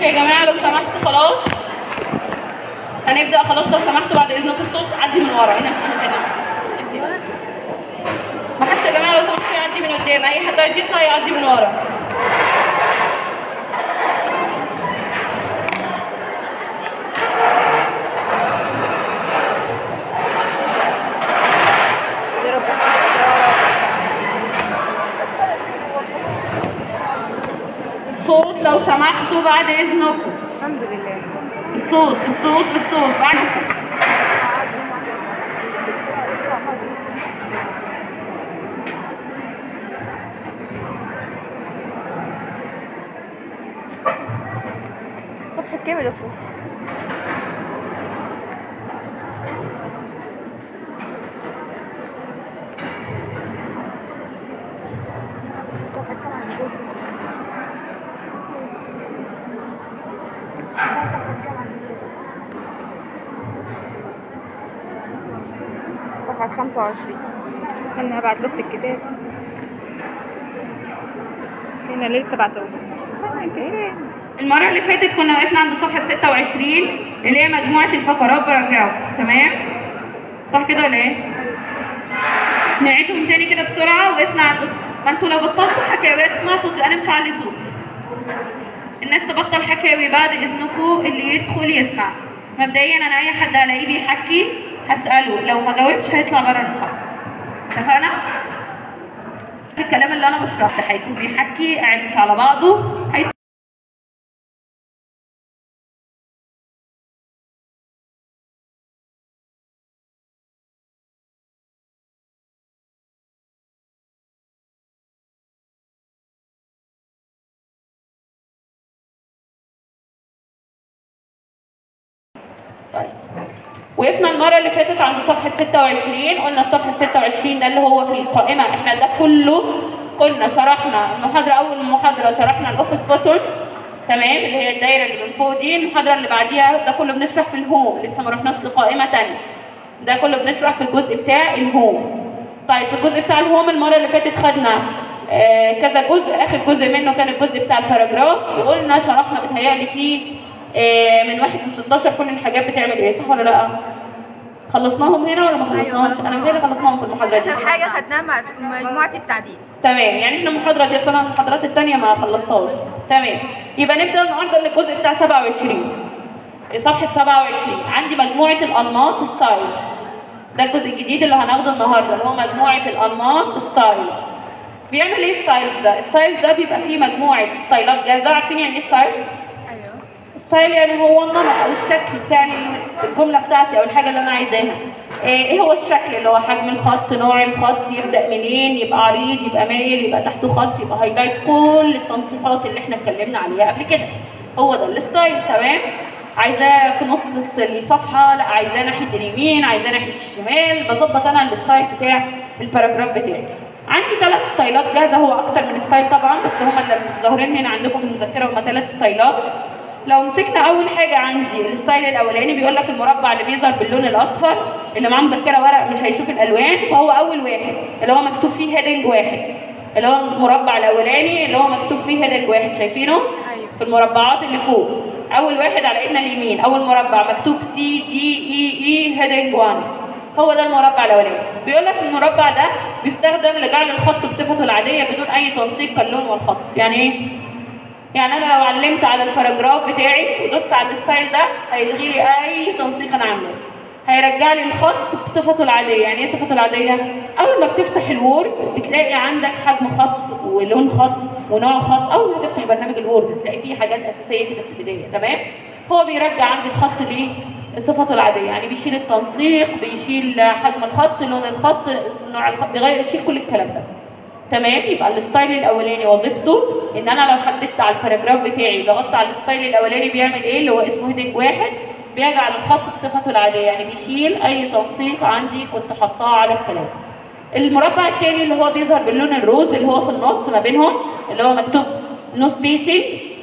يا جماعه لو سمحتوا خلاص هنبدا خلاص لو سمحتوا بعد اذنك الصوت عدي من ورا هنا مش هنا ما حدش يا جماعه لو سمحتوا يعدي من قدام اي حد عايز يطلع يعدي من ورا الصوت لو سمحتوا بعد اذنكم الحمد لله الصوت الصوت الصوت بعد صفحة كام يا دكتور؟ صفحة كام عندكم؟ صفحة 25 استنى هبعت له الكتاب هنا لسه بعتهولك استنى المرة اللي فاتت كنا وقفنا عند صفحة 26 اللي هي مجموعة الفقرات باراجراف تمام؟ صح كده ولا ايه؟ نعيدهم تاني كده بسرعة وقفنا عند ما انتوا لو بطلتوا حكاويات اسمعوا صوتي انا مش هعلي صوتي الناس تبطل حكاوي بعد اذنكم اللي يدخل يسمع مبدئيا انا اي حد الاقيه بيحكي هسأله لو ما جاوبش هيطلع بره المحاضرة اتفقنا؟ الكلام اللي انا بشرحه ده هيكون بيحكي قاعد مش على بعضه هيت... طيب وقفنا المره اللي فاتت عند صفحه 26 قلنا صفحه 26 ده اللي هو في القائمه احنا ده كله كنا شرحنا المحاضره اول محاضره شرحنا الاوفيس بوتون تمام اللي هي الدايره اللي من فوق دي المحاضره اللي بعديها ده كله بنشرح في الهوم لسه ما رحناش لقائمه ثانيه ده كله بنشرح في الجزء بتاع الهوم طيب في الجزء بتاع الهوم المره اللي فاتت خدنا آه كذا جزء اخر جزء منه كان الجزء بتاع الباراجراف وقلنا شرحنا بتهيألي فيه آه من 1 ل 16 كل الحاجات بتعمل ايه صح ولا لا؟ خلصناهم هنا ولا ما خلصناهمش؟ انا متهيألي خلصناهم في المحاضره دي آخر حاجة خدناها مع مجموعة التعديل تمام يعني احنا المحاضره دي اصلا المحاضرات الثانيه ما خلصتهاش تمام يبقى نبدا النهارده الجزء بتاع 27 صفحه 27 عندي مجموعه الانماط ستايلز ده الجزء الجديد اللي هناخده النهارده اللي هو مجموعه الانماط ستايلز بيعمل ايه ستايلز ده؟ ستايلز ده بيبقى فيه مجموعه ستايلات جاهزه عارفين يعني ايه ستايل؟ أيوه ستايل يعني هو النمط او الشكل بتاع الجمله بتاعتي او الحاجه اللي انا عايزاها ايه هو الشكل اللي هو حجم الخط نوع الخط يبدا منين يبقى عريض يبقى مايل يبقى تحته خط يبقى هايلايت كل التنسيقات اللي احنا اتكلمنا عليها قبل كده هو ده الستايل تمام عايزاه في نص الصفحه لا عايزاه ناحيه اليمين عايزاه ناحيه الشمال بظبط انا الستايل بتاع الباراجراف بتاعي عندي ثلاث ستايلات جاهزه هو اكتر من ستايل طبعا بس هم اللي ظاهرين هنا عندكم في المذكره هم ثلاث ستايلات لو مسكنا اول حاجه عندي الستايل الاولاني بيقول لك المربع اللي بيظهر باللون الاصفر اللي معاه مذكره ورق مش هيشوف الالوان فهو اول واحد اللي هو مكتوب فيه هيدنج واحد اللي هو المربع الاولاني اللي هو مكتوب فيه هيدنج واحد شايفينه أيوه في المربعات اللي فوق اول واحد على ايدنا اليمين اول مربع مكتوب سي دي اي اي هيدنج 1 هو ده المربع الاولاني بيقول لك المربع ده بيستخدم لجعل الخط بصفته العاديه بدون اي تنسيق كاللون والخط يعني ايه يعني انا لو علمت على الباراجراف بتاعي ودوست على الستايل ده هيلغي لي اي تنسيق انا عاملاه هيرجع لي الخط بصفته العاديه يعني ايه صفته العاديه اول ما بتفتح الوورد بتلاقي عندك حجم خط ولون خط ونوع خط اول ما تفتح برنامج الوورد تلاقي فيه حاجات اساسيه كده في البدايه تمام هو بيرجع عندي الخط ليه صفته العاديه يعني بيشيل التنسيق بيشيل حجم الخط لون الخط نوع الخط بيغير يشيل كل الكلام ده تمام يبقى الستايل الاولاني وظيفته ان انا لو حددت على الباراجراف بتاعي ضغطت على الستايل الاولاني بيعمل ايه اللي هو اسمه هيدنج واحد بيجعل الخط بصفته العاديه يعني بيشيل اي تنسيق عندي كنت حاطاه على الكلام المربع الثاني اللي هو بيظهر باللون الروز اللي هو في النص ما بينهم اللي هو مكتوب نو سبيسنج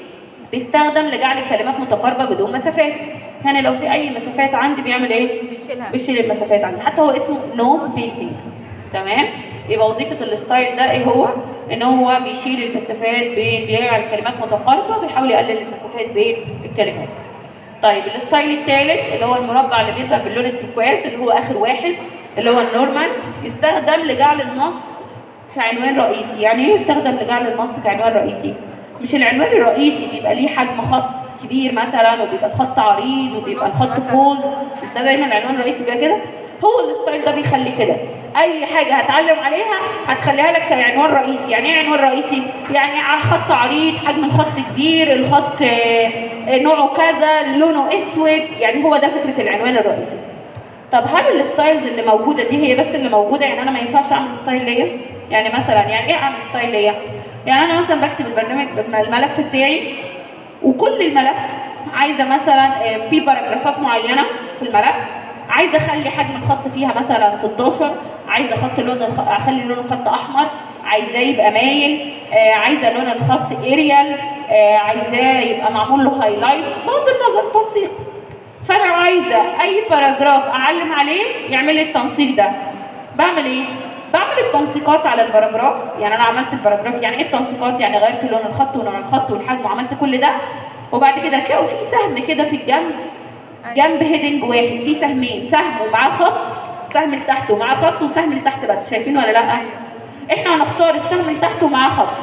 بيستخدم لجعل الكلمات متقاربه بدون مسافات يعني لو في اي مسافات عندي بيعمل ايه بيشيلها بيشيل المسافات عندي حتى هو اسمه نو سبيسنج تمام يبقى وظيفه الستايل ده ايه هو ان هو بيشيل المسافات بين بيجعل الكلمات متقاربه بيحاول يقلل المسافات بين الكلمات طيب الستايل الثالث اللي هو المربع اللي بيظهر باللون التركواز اللي هو اخر واحد اللي هو النورمال يستخدم لجعل النص في عنوان رئيسي يعني ايه يستخدم لجعل النص في عنوان رئيسي مش العنوان الرئيسي بيبقى ليه حجم خط كبير مثلا وبيبقى الخط عريض وبيبقى الخط فولد مش ده دايما العنوان الرئيسي بيبقى كده هو الستايل ده بيخلي كده اي حاجه هتعلم عليها هتخليها لك كعنوان رئيسي يعني ايه عنوان رئيسي يعني على خط عريض حجم الخط كبير الخط آه، آه، نوعه كذا لونه اسود يعني هو ده فكره العنوان الرئيسي طب هل الستايلز اللي موجوده دي هي بس اللي موجوده يعني انا ما ينفعش اعمل ستايل ليا يعني مثلا يعني ايه اعمل ستايل ليا يعني انا مثلا بكتب البرنامج الملف بتاعي وكل الملف عايزه مثلا آه، في باراجرافات معينه في الملف عايزه اخلي حجم الخط فيها مثلا 16 عايزه اخط لون الخ... اخلي لون الخط احمر عايزاه يبقى مايل آه عايزه لون الخط اريال آه عايزاه يبقى معمول له هايلايت بغض النظر تنسيق فانا عايزه اي باراجراف اعلم عليه يعمل لي التنسيق ده بعمل ايه بعمل التنسيقات على الباراجراف يعني انا عملت الباراجراف يعني ايه التنسيقات يعني غيرت لون الخط ونوع الخط والحجم وعملت كل ده وبعد كده تلاقوا في سهم كده في الجنب جنب هيدنج واحد في سهمين سهم ومعاه خط سهم لتحت ومعاه خط وسهم لتحت بس شايفين ولا لا احنا هنختار السهم لتحت ومعاه خط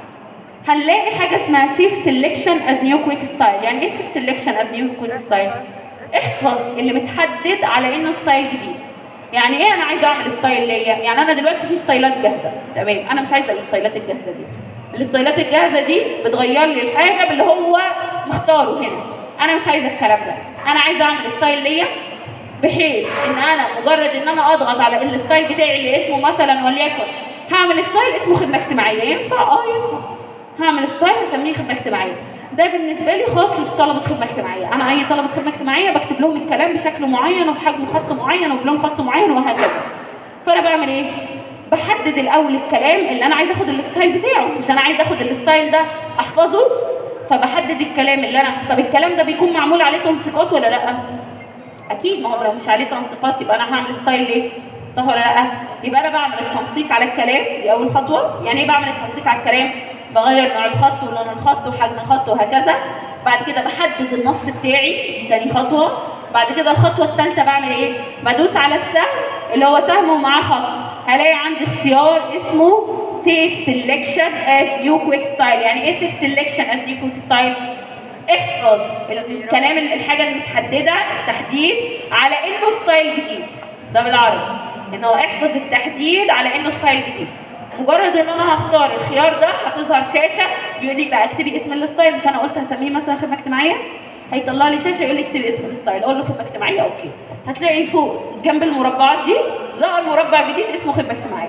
هنلاقي حاجه اسمها سيف سيلكشن از نيو كويك ستايل يعني ايه سيف سيلكشن از نيو كويك ستايل احفظ اللي متحدد على انه ستايل جديد يعني ايه انا عايزه اعمل ستايل ليا يعني انا دلوقتي في ستايلات جاهزه تمام انا مش عايزه الستايلات الجاهزه دي الستايلات الجاهزه دي بتغير لي الحاجه باللي هو مختاره هنا انا مش عايزه الكلام ده انا عايزه اعمل ستايل ليا بحيث ان انا مجرد ان انا اضغط على الستايل بتاعي اللي اسمه مثلا وليكن هعمل ستايل اسمه خدمه اجتماعيه ينفع اه ينفع هعمل ستايل هسميه خدمه اجتماعيه ده بالنسبه لي خاص لطلبه خدمه اجتماعيه انا اي طلبه خدمه اجتماعيه بكتب لهم الكلام بشكل معين وبحجم خط معين وبلون خط معين وهكذا فانا بعمل ايه بحدد الاول الكلام اللي انا عايزه اخد الستايل بتاعه مش انا عايزه اخد الستايل ده احفظه فبحدد الكلام اللي انا طب الكلام ده بيكون معمول عليه تنسيقات ولا لا اكيد ما هو لو مش عليه تنسيقات يبقى انا هعمل ستايل ليه صح ولا لا يبقى انا بعمل التنسيق على الكلام دي اول خطوه يعني ايه بعمل التنسيق على الكلام بغير نوع الخط ولون الخط وحجم الخط وهكذا بعد كده بحدد النص بتاعي دي تاني خطوه بعد كده الخطوه الثالثه بعمل ايه بدوس على السهم اللي هو سهم ومعاه خط هلاقي عندي اختيار اسمه سيف سيلكشن از نيو كويك ستايل يعني ايه سيف سيلكشن از نيو كويك ستايل احفظ الكلام الحاجه المتحدده التحديد على انه ستايل جديد ده بالعربي ان هو احفظ التحديد على انه ستايل جديد مجرد ان انا هختار الخيار ده هتظهر شاشه بيقول لي بقى اكتبي اسم الستايل مش انا قلت هسميه مثلا خدمه اجتماعيه هيطلع لي شاشه يقول لي اكتبي اسم الستايل اقول له خدمه اجتماعيه اوكي هتلاقي فوق جنب المربعات دي ظهر مربع جديد اسمه خدمه اجتماعيه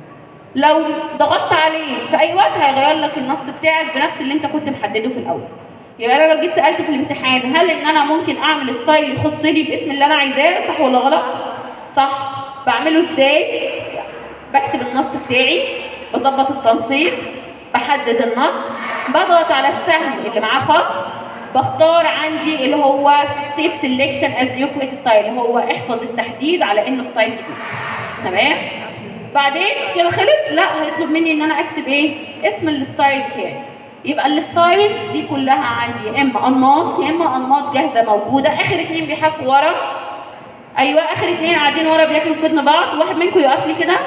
لو ضغطت عليه في اي وقت هيغير لك النص بتاعك بنفس اللي انت كنت محدده في الاول يبقى انا لو جيت سالت في الامتحان هل ان انا ممكن اعمل ستايل يخصني باسم اللي انا عايزاه صح ولا غلط صح بعمله ازاي بكتب النص بتاعي بظبط التنسيق بحدد النص بضغط على السهم اللي معاه خط بختار عندي اللي هو سيف سيلكشن از نيو كويك ستايل اللي هو احفظ التحديد على انه ستايل جديد تمام بعدين كده خلص لا هيطلب مني ان انا اكتب ايه اسم الستايل بتاعي يبقى الستايلز دي كلها عندي يا اما انماط يا اما انماط جاهزه موجوده اخر اتنين بيحكوا ورا ايوه اخر اتنين قاعدين ورا بياكلوا في ودن بعض واحد منكم يقف لي كده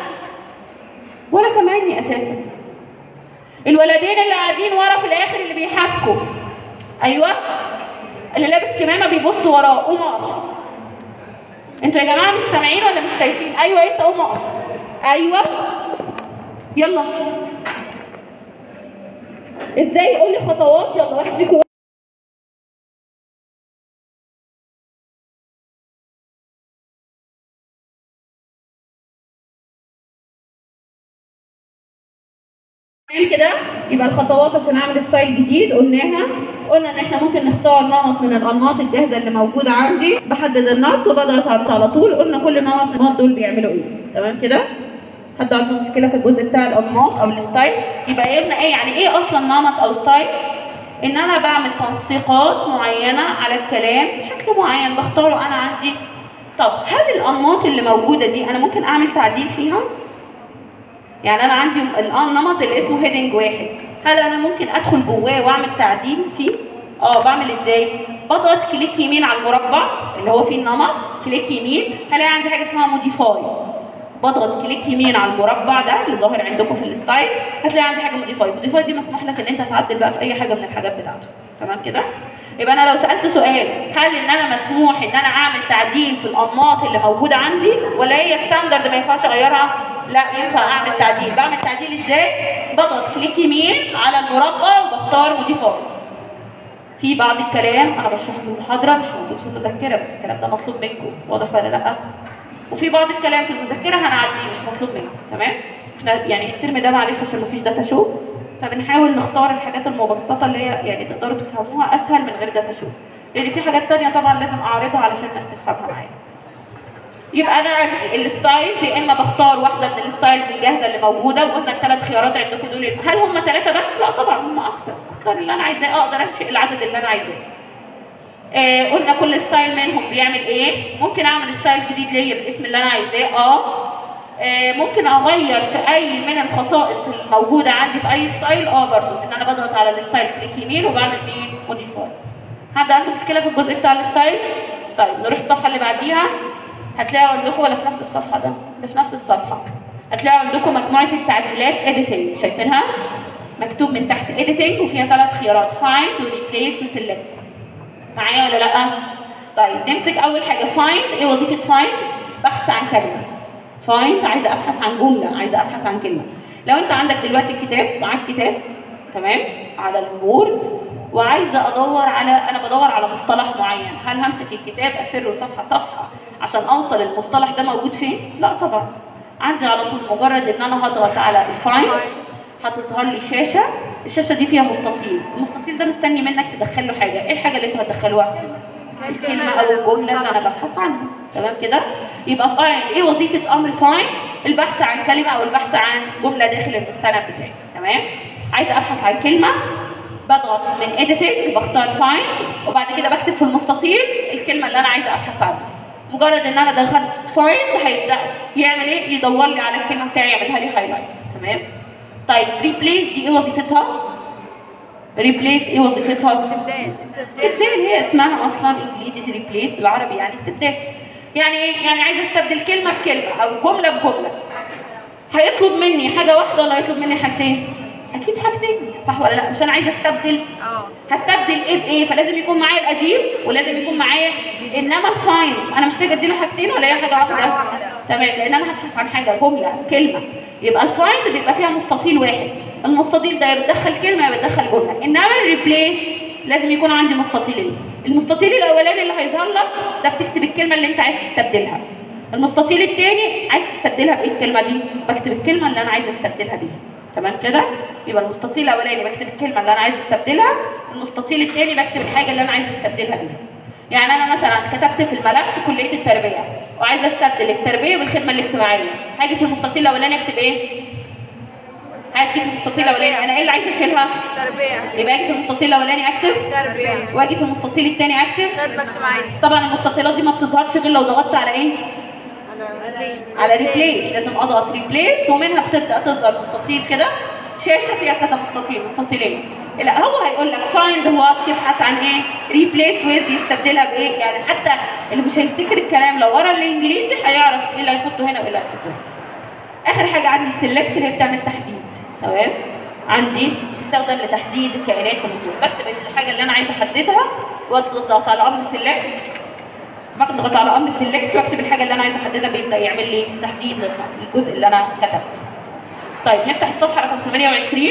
ولا سامعني اساسا الولدين اللي قاعدين ورا في الاخر اللي بيحكوا ايوه اللي لابس كمامه بيبص وراه قوم اقف انتوا يا جماعه مش سامعين ولا مش شايفين ايوه انت قوم اقف ايوه يلا ازاي قول لي خطوات يلا واحد فيكم نعمل كده يبقى الخطوات عشان اعمل ستايل جديد قلناها قلنا ان احنا ممكن نختار نمط من الانماط الجاهزه اللي موجوده عندي بحدد النص وبضغط على على طول قلنا كل نمط من الانماط دول بيعملوا ايه تمام كده حد عنده مشكله في الجزء بتاع الانماط او الستايل يبقى قلنا ايه يعني ايه اصلا نمط او ستايل ان انا بعمل تنسيقات معينه على الكلام بشكل معين بختاره انا عندي طب هل الانماط اللي موجوده دي انا ممكن اعمل تعديل فيها يعني انا عندي النمط اللي اسمه هيدنج واحد هل انا ممكن ادخل جواه واعمل تعديل فيه اه بعمل ازاي بضغط كليك يمين على المربع اللي هو فيه النمط كليك يمين هلاقي عندي حاجه اسمها موديفاي بضغط كليك يمين على المربع ده اللي ظاهر عندكم في الستايل هتلاقي عندي حاجه موديفاي موديفاي دي مسموح لك ان انت تعدل بقى في اي حاجه من الحاجات بتاعته تمام كده يبقى انا لو سالت سؤال هل ان انا مسموح ان انا اعمل تعديل في الانماط اللي موجوده عندي ولا هي ستاندرد ما ينفعش اغيرها لا ينفع اعمل تعديل بعمل تعديل ازاي بضغط كليك يمين على المربع وبختار موديفاي في بعض الكلام انا بشرحه في المحاضره مش موجود في المذكره بس الكلام ده مطلوب منكم واضح ولا لا وفي بعض الكلام في المذكره هنعديه مش مطلوب منكم تمام احنا يعني الترم ده معلش عشان مفيش داتا شو فبنحاول نختار الحاجات المبسطه اللي هي يعني تقدروا تفهموها اسهل من غير داتا شو لان في حاجات تانية طبعا لازم اعرضها علشان الناس تفهمها معايا يبقى انا عندي الستايلز يا اما بختار واحده من الستايلز الجاهزه اللي موجوده وقلنا الثلاث خيارات عندكم دول هل هم ثلاثه بس؟ لا طبعا هم اكتر اختار اللي انا عايزاه اقدر انشئ العدد اللي انا عايزاه آه قلنا كل ستايل منهم بيعمل ايه ممكن اعمل ستايل جديد ليا بالاسم اللي انا عايزاه اه آه، ممكن اغير في اي من الخصائص الموجوده عندي في اي ستايل اه برضو ان انا بضغط على الستايل كليك يمين وبعمل مين موديفاي حد عنده مشكله في الجزء بتاع الستايل طيب نروح الصفحه اللي بعديها هتلاقوا عندكم ولا في نفس الصفحه ده ده في نفس الصفحه هتلاقوا عندكم مجموعه التعديلات editing شايفينها مكتوب من تحت editing وفيها ثلاث خيارات find وريبليس وسيلكت معايا ولا لا طيب نمسك اول حاجه find ايه وظيفه find بحث عن كلمه find عايزه ابحث عن جمله عايزه ابحث عن كلمه لو انت عندك دلوقتي كتاب معاك كتاب تمام على البورد وعايزه ادور على انا بدور على مصطلح معين هل همسك الكتاب افره صفحه صفحه عشان اوصل المصطلح ده موجود فين لا طبعا عندي على طول مجرد ان انا هضغط على الفايند هتظهر لي شاشه الشاشه دي فيها مستطيل المستطيل ده مستني منك تدخل له حاجه ايه الحاجه اللي انت هتدخلوها الكلمه او الجمله اللي انا ببحث عنها تمام كده يبقى فايند ايه وظيفه امر فايند البحث عن كلمه او البحث عن جمله داخل المستند بتاعي تمام عايزه ابحث عن كلمه بضغط من editing بختار find وبعد كده بكتب في المستطيل الكلمه اللي انا عايزه ابحث عنها مجرد ان انا دخلت find هيبدا يعمل ايه يدور لي على الكلمه بتاعي يعملها لي هايلايت تمام طيب replace دي ايه وظيفتها replace ايه وظيفتها استبدال استبدال هي اسمها اصلا انجليزي ريبليس بالعربي يعني استبدال يعني ايه يعني عايز استبدل كلمه بكلمه او جمله بجمله هيطلب مني حاجه واحده ولا هيطلب مني حاجتين اكيد حاجتين صح ولا لا مش انا عايزه استبدل اه هستبدل ايه بايه فلازم يكون معايا القديم ولازم يكون معايا انما الفاين انا محتاجه اديله حاجتين ولا هي حاجه واحده حاجة واحدة. تمام لان انا هبحث عن حاجه جمله كلمه يبقى الفايند بيبقى فيها مستطيل واحد المستطيل ده يا بتدخل كلمه يا بتدخل جمله انما الريبليس لازم يكون عندي مستطيلين المستطيل الاولاني اللي هيظهر لك ده بتكتب الكلمه اللي انت عايز تستبدلها المستطيل الثاني عايز تستبدلها بايه الكلمه دي بكتب الكلمه اللي انا عايز استبدلها بيها تمام كده يبقى المستطيل الاولاني بكتب الكلمه اللي انا عايز استبدلها المستطيل الثاني بكتب الحاجه اللي انا عايز استبدلها بيها يعني انا مثلا كتبت في الملف كليه التربيه وعايزه استبدل التربيه بالخدمه الاجتماعيه هاجي في المستطيل الاولاني اكتب ايه هاجي في المستطيل الاولاني انا ايه اللي عايزه اشيلها تربية يبقى اجي في المستطيل الاولاني اكتب تربية واجي في المستطيل الثاني اكتب خدمة اجتماعية طبعا المستطيلات دي ما بتظهرش غير لو ضغطت على ايه ريبليس على ريبليس لازم اضغط ريبليس ومنها بتبدا تظهر مستطيل كده شاشه فيها كذا مستطيل مستطيلين لا هو هيقول لك فايند وات يبحث عن ايه ريبليس ويز يستبدلها بايه يعني حتى اللي مش هيفتكر الكلام لو ورا الانجليزي هيعرف ايه اللي هيحطه هنا وايه اللي هيحطه هنا اخر حاجه عندي السلكت اللي هي بتعمل تحديد تمام عندي تستخدم لتحديد الكائنات في النصوص بكتب الحاجه اللي انا عايزه احددها واضغط على امر سلكت بضغط على امر سيلكت واكتب الحاجه اللي انا عايزه احددها بيبدا يعمل لي تحديد للجزء اللي انا كتبته. طيب نفتح الصفحه رقم 28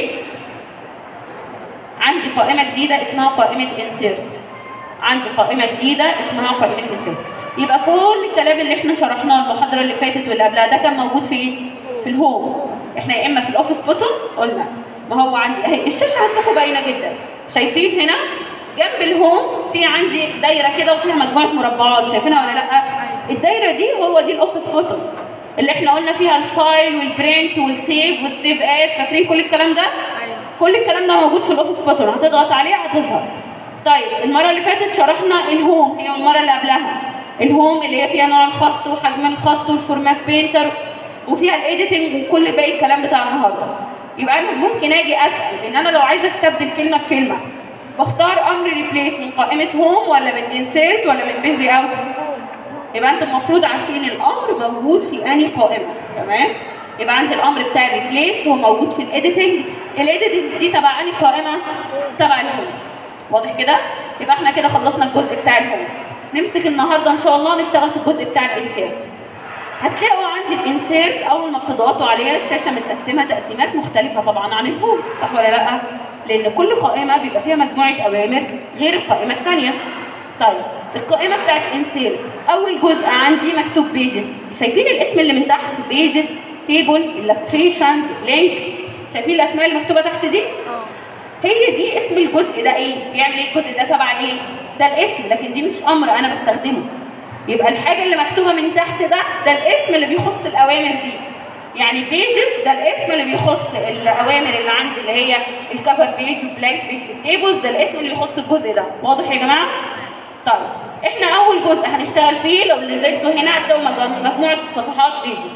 عندي قائمه جديده اسمها قائمه انسيرت عندي قائمه جديده اسمها قائمه انسيرت يبقى كل الكلام اللي احنا شرحناه المحاضره اللي فاتت واللي قبلها ده كان موجود في في الهوم احنا يا اما في الاوفيس بوتون قلنا ما هو عندي اهي الشاشه عندكم باينه جدا شايفين هنا جنب الهوم في عندي دايره كده وفيها مجموعه مربعات شايفينها ولا لا الدايره دي هو دي الاوفيس بوتون اللي احنا قلنا فيها الفايل والبرنت والسيف والسيف اس فاكرين كل الكلام ده ايوه كل الكلام ده موجود في الاوفيس بوتون هتضغط عليه هتظهر طيب المره اللي فاتت شرحنا الهوم هي المره اللي قبلها الهوم اللي هي فيها نوع الخط وحجم الخط والفورمات بينتر وفيها الايديتنج وكل باقي الكلام بتاع النهارده يبقى انا ممكن اجي اسال ان انا لو عايزه استبدل كلمه بكلمه بختار امر ريبليس من قائمه هوم ولا من انسيرت ولا من بيج اوت يبقى انتم المفروض عارفين الامر موجود في انهي قائمه تمام يبقى عندي الامر بتاع الريبليس هو موجود في الايديتنج الايديتنج دي تبع انهي قائمه تبع الهوم واضح كده يبقى احنا كده خلصنا الجزء بتاع الهوم نمسك النهارده ان شاء الله نشتغل في الجزء بتاع الانسيرت هتلاقوا عندي الانسيرت اول ما بتضغطوا عليها الشاشه متقسمه تقسيمات مختلفه طبعا عن الهوم صح ولا لا لان كل قائمه بيبقى فيها مجموعه اوامر غير القائمه الثانيه طيب القائمه بتاعت انسيرت اول جزء عندي مكتوب بيجز شايفين الاسم اللي من تحت بيجز تيبل illustrations لينك شايفين الاسماء اللي مكتوبه تحت دي اه هي دي اسم الجزء ده ايه بيعمل ايه الجزء ده تبع ايه ده الاسم لكن دي مش امر انا بستخدمه يبقى الحاجه اللي مكتوبه من تحت ده ده الاسم اللي بيخص الاوامر دي يعني بيجز ده الاسم اللي بيخص الاوامر اللي عندي اللي هي الكفر بيج والبلانك بيج والتيبلز ده الاسم اللي يخص الجزء ده واضح يا جماعه طيب احنا اول جزء هنشتغل فيه لو نزلتوا هنا هتلاقوا مج- مجموعه الصفحات بيجز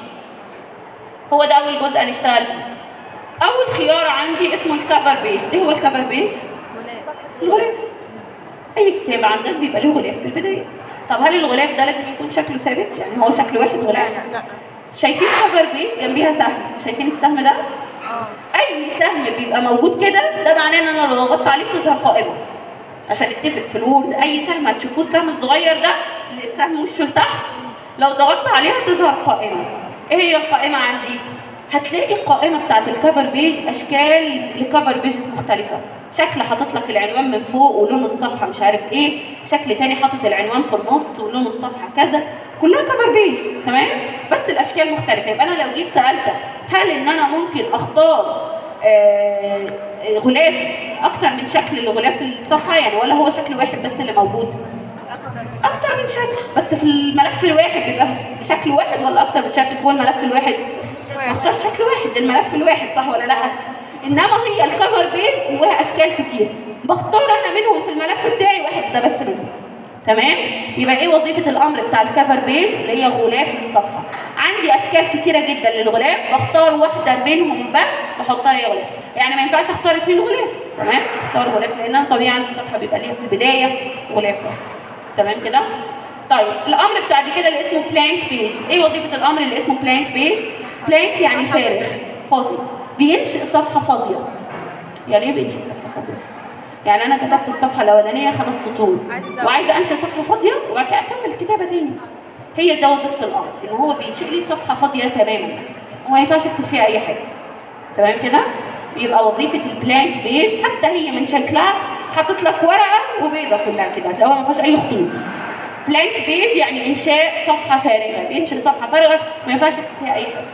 هو ده اول جزء هنشتغل فيه اول خيار عندي اسمه الكفر بيج ايه هو الكفر بيج الغلاف اي كتاب عندك بيبقى له غلاف في البدايه طب هل الغلاف ده لازم يكون شكله ثابت يعني هو شكل واحد غلاف لا شايفين كفر بيج جنبيها سهم شايفين السهم ده اه اي سهم بيبقى موجود كده ده معناه ان انا لو ضغطت عليه بتظهر قائمه عشان نتفق في الوورد اي سهم هتشوفوه السهم الصغير ده اللي السهم وشه لتحت لو ضغطت عليها بتظهر قائمه ايه هي القائمه عندي هتلاقي القائمه بتاعت الكفر بيج اشكال لكفر بيجز مختلفه شكل حاطط لك العنوان من فوق ولون الصفحه مش عارف ايه شكل تاني حاطط العنوان في النص ولون الصفحه كذا كلها كفر بيج تمام بس الاشكال مختلفه يبقى انا لو جيت سالتك هل ان انا ممكن اختار آه، غلاف اكتر من شكل لغلاف الصفحه يعني ولا هو شكل واحد بس اللي موجود اكتر من شكل بس في الملف الواحد بيبقى شكل واحد ولا اكتر من شكل جوه الملف الواحد اختار شكل واحد للملف الواحد صح ولا لا انما هي الكفر بيج جواها اشكال كتير بختار انا منهم في الملف بتاعي واحد ده بس منهم تمام يبقى ايه وظيفه الامر بتاع الكفر بيج اللي هي غلاف للصفحه عندي اشكال كتيره جدا للغلاف بختار واحده منهم بس بحطها هي غلاف يعني ما ينفعش اختار اثنين غلاف تمام اختار غلاف لان انا طبيعي عندي الصفحه بيبقى ليها في البدايه غلاف واحد تمام كده طيب الامر بتاع دي كده اللي اسمه بلانك بيج ايه وظيفه الامر اللي اسمه بلانك بيج بلانك يعني فارغ فاضي بينشئ صفحه فاضيه يعني ايه بينشئ صفحه فاضيه يعني انا كتبت الصفحه الاولانيه خمس سطور عايزة أزود. وعايزه انشئ صفحه فاضيه وبعد كده اكمل الكتابه تاني هي ده وظيفه الامر ان هو بينشئ لي صفحه فاضيه تماما وما ينفعش اكتب فيها اي حاجه تمام كده يبقى وظيفه البلانك بيج حتى هي من شكلها حاطط لك ورقه وبيضه كلها كده هتلاقوها ما فيهاش اي خطوط بلانك بيج يعني انشاء صفحه فارغه بينشئ صفحه فارغه ما ينفعش اكتب فيها اي حاجه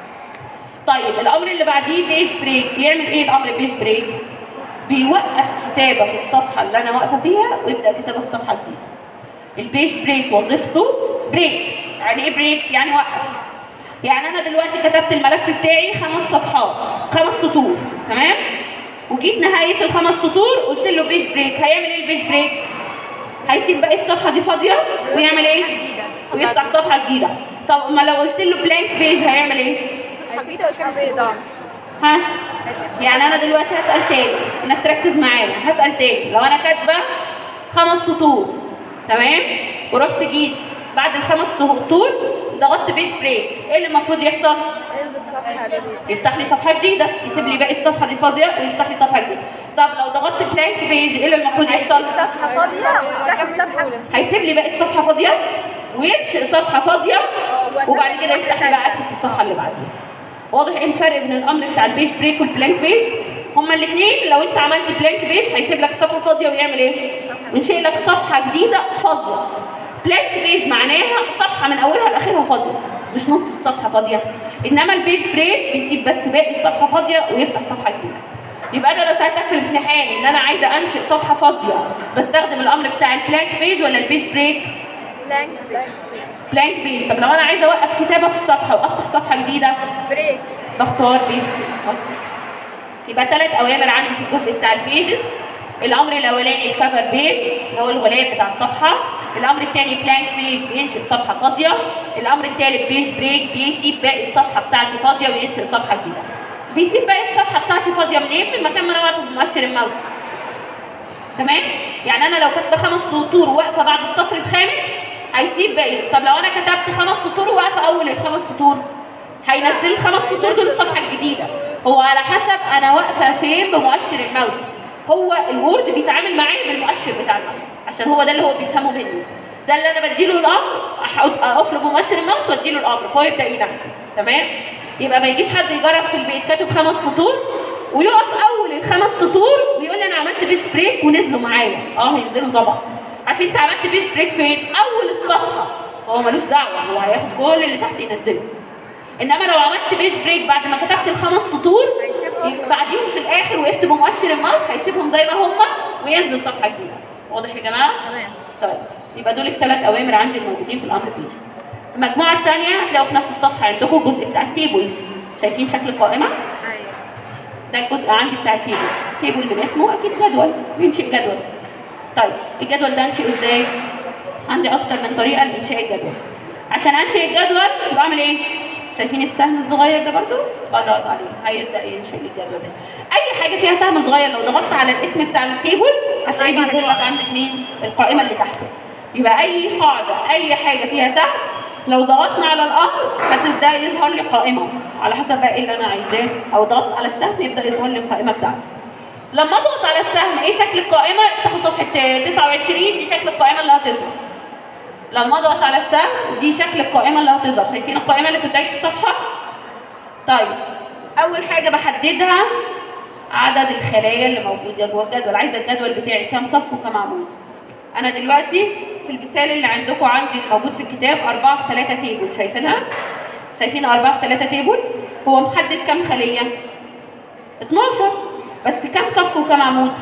طيب الامر اللي بعديه بيج بريك بيعمل ايه الامر بيج بريك بيوقف كتابه في الصفحه اللي انا واقفه فيها ويبدا كتابه في صفحه جديده البيج بريك وظيفته بريك يعني ايه بريك يعني وقف يعني انا دلوقتي كتبت الملف بتاعي خمس صفحات خمس سطور تمام وجيت نهايه الخمس سطور قلت له بيج بريك هيعمل ايه البيج بريك هيسيب باقي الصفحه دي فاضيه ويعمل ايه ويفتح صفحه جديده طب ما لو قلت له بلانك بيج هيعمل ايه هيفيد الكام بيضاء ها يعني انا دلوقتي هسال تاني الناس تركز معايا هسال تاني لو انا كاتبه خمس سطور تمام ورحت جيت بعد الخمس سطور ضغطت بيج بريك ايه اللي المفروض يحصل انزل صفحة جديدة يفتح لي صفحه جديده يسيب لي باقي الصفحه دي فاضيه ويفتح لي صفحه جديده طب لو ضغطت بلانك بيج ايه اللي المفروض يحصل صفحة فاضية وتفتح صفحة هيسيب لي باقي الصفحه فاضيه وينشئ صفحه فاضيه وبعد كده يفتح لي بقى اكتب في الصفحه اللي بعديها واضح ايه الفرق بين الامر بتاع البيج بريك والبلانك بيج هما الاثنين لو انت عملت بلانك بيج هيسيب لك صفحه فاضيه ويعمل ايه وينشئ لك صفحه جديده فاضيه بلانك بيج معناها صفحه من اولها لاخرها فاضيه مش نص الصفحه فاضيه انما البيج بريك بيسيب بس باقي الصفحه فاضيه ويفتح صفحه جديده يبقى انا لو سالتك في الامتحان ان انا عايزه انشئ صفحه فاضيه بستخدم الامر بتاع البلانك بيج ولا البيج بريك بلانك بلانك بيج طب لو انا عايزه اوقف كتابه في الصفحه وافتح صفحه جديده بريك بختار بيج بريك مظبوط. يبقى ثلاث اوامر عندي في الجزء بتاع البيجز الامر الاولاني الكفر بيج اللي هو الغلاف بتاع الصفحه الامر الثاني بلانك بيج بينشئ صفحه فاضيه الامر الثالث بيج بريك بيسيب باقي الصفحه بتاعتي فاضيه وينشئ صفحه جديده بيسيب باقي الصفحه بتاعتي فاضيه منين من مكان ما انا واقفه في مؤشر الماوس تمام يعني انا لو كتبت خمس سطور واقفه بعد السطر الخامس هيسيب باقي طب لو انا كتبت خمس سطور واقفه اول الخمس سطور هينزل الخمس سطور دول الصفحه الجديده هو على حسب انا واقفه فين بمؤشر الماوس هو الوورد بيتعامل معايا بالمؤشر بتاع الماوس عشان هو ده اللي هو بيفهمه مني ده اللي انا بديله الامر أحط- اقف له بمؤشر الماوس واديله الامر فهو يبدا ينفذ تمام يبقى ما يجيش حد يجرب في البيت كاتب خمس سطور ويقف اول الخمس سطور ويقول لي انا عملت بيش بريك ونزلوا معايا اه هينزلوا طبعا عشان انت عملت بيش بريك فين اول الصفحه فهو ملوش دعوه هو هياخد كل اللي تحت ينزله انما لو عملت بيج بريك بعد ما كتبت الخمس سطور هيسيبهم. يبقى بعديهم في الاخر وقفت بمؤشر الماوس هيسيبهم زي ما هم وينزل صفحه جديده واضح يا جماعه تمام طيب يبقى دول الثلاث اوامر عندي الموجودين في الامر بيس المجموعه الثانيه هتلاقوا في نفس الصفحه عندكم الجزء بتاع التيبلز شايفين شكل القائمه ايوه ده الجزء عندي بتاع التيبل تيبل من اسمه اكيد جدول بينشئ جدول طيب الجدول ده انشئه ازاي عندي اكتر من طريقه لانشاء الجدول عشان انشئ الجدول بعمل ايه شايفين السهم الصغير ده برضو بضغط عليه هيبدا ينشئ لي الجدول ده اي حاجه فيها سهم صغير لو ضغطت على الاسم بتاع التيبل هتلاقيه بيظهر لك عندك مين القائمه اللي تحته يبقى اي قاعده اي حاجه فيها سهم لو ضغطنا على الامر هتبدا يظهر لي قائمه على حسب بقى ايه اللي انا عايزاه او ضغطت على السهم يبدا يظهر لي القائمه بتاعتي لما اضغط على السهم ايه شكل القائمه افتحوا صفحه 29 دي شكل القائمه اللي هتظهر لما اضغط على السهم دي شكل القائمه اللي هتظهر شايفين القائمه اللي في بدايه الصفحه طيب اول حاجه بحددها عدد الخلايا اللي موجوده جوه الجدول عايزه الجدول بتاعي كام صف وكام عمود انا دلوقتي في المثال اللي عندكم عندي الموجود في الكتاب 4 في 3 تيبل شايفينها شايفين 4 في 3 تيبل هو محدد كام خليه 12 بس كام صف وكام عمود